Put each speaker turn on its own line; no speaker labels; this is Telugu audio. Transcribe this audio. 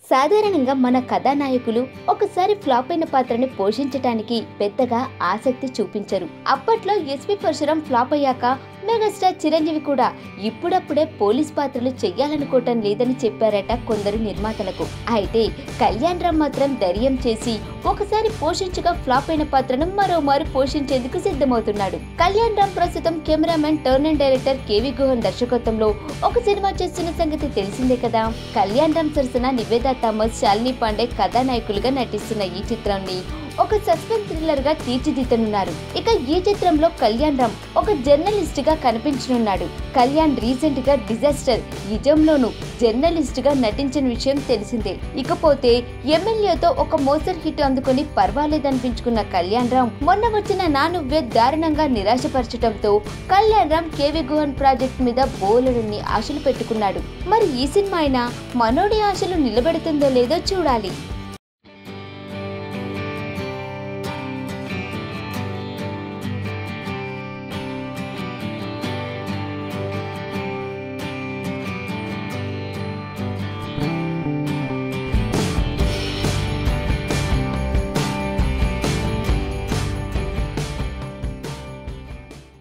సాధారణంగా మన కథానాయకులు ఒకసారి ఫ్లాప్ అయిన పాత్రని పోషించటానికి పెద్దగా ఆసక్తి చూపించరు అప్పట్లో ఎస్పి పరశురం ఫ్లాప్ అయ్యాక మెగాస్టార్ చిరంజీవి కూడా ఇప్పుడప్పుడే పోలీస్ పాత్రలు చెయ్యాలనుకోవటం లేదని చెప్పారట కొందరు నిర్మాతలకు అయితే కళ్యాణ్ రామ్ మాత్రం ధైర్యం చేసి ఒకసారి పోషించగా ఫ్లాప్ అయిన పాత్రను మరోమారు పోషించేందుకు సిద్ధమవుతున్నాడు కళ్యాణ్ రామ్ ప్రస్తుతం cameraman turn and director KV Guhan దర్శకత్వంలో ఒక సినిమా చేస్తున్న సంగతి తెలిసిందే కదా కళ్యాణ్ రామ్ సరసన నివేదా థామస్ శాలిని పాండే కథానాయకులుగా నటిస్తున్న ఈ చిత్రాన్ని ఒక సస్పెన్స్ థ్రిల్లర్ గా తీర్చిదిద్దనున్నారు ఇక ఈ చిత్రంలో కళ్యాణ్ రామ్ ఒక జర్నలిస్ట్ గా కనిపించనున్నాడు కళ్యాణ్ రీసెంట్ గా డిజాస్టర్ నిజంలోను జర్నలిస్ట్ గా నటించిన విషయం తెలిసిందే ఇకపోతే ఎమ్మెల్యేతో ఒక మోసర్ హిట్ అందుకుని పర్వాలేదనిపించుకున్న కళ్యాణ్ రామ్ మొన్న వచ్చిన నా నువ్వే దారుణంగా నిరాశపరచడంతో కళ్యాణ్ రామ్ కేవి గుహన్ ప్రాజెక్ట్ మీద బోలెడన్ని ఆశలు పెట్టుకున్నాడు మరి ఈ సినిమా అయినా మనోడి ఆశలు నిలబెడుతుందో లేదో చూడాలి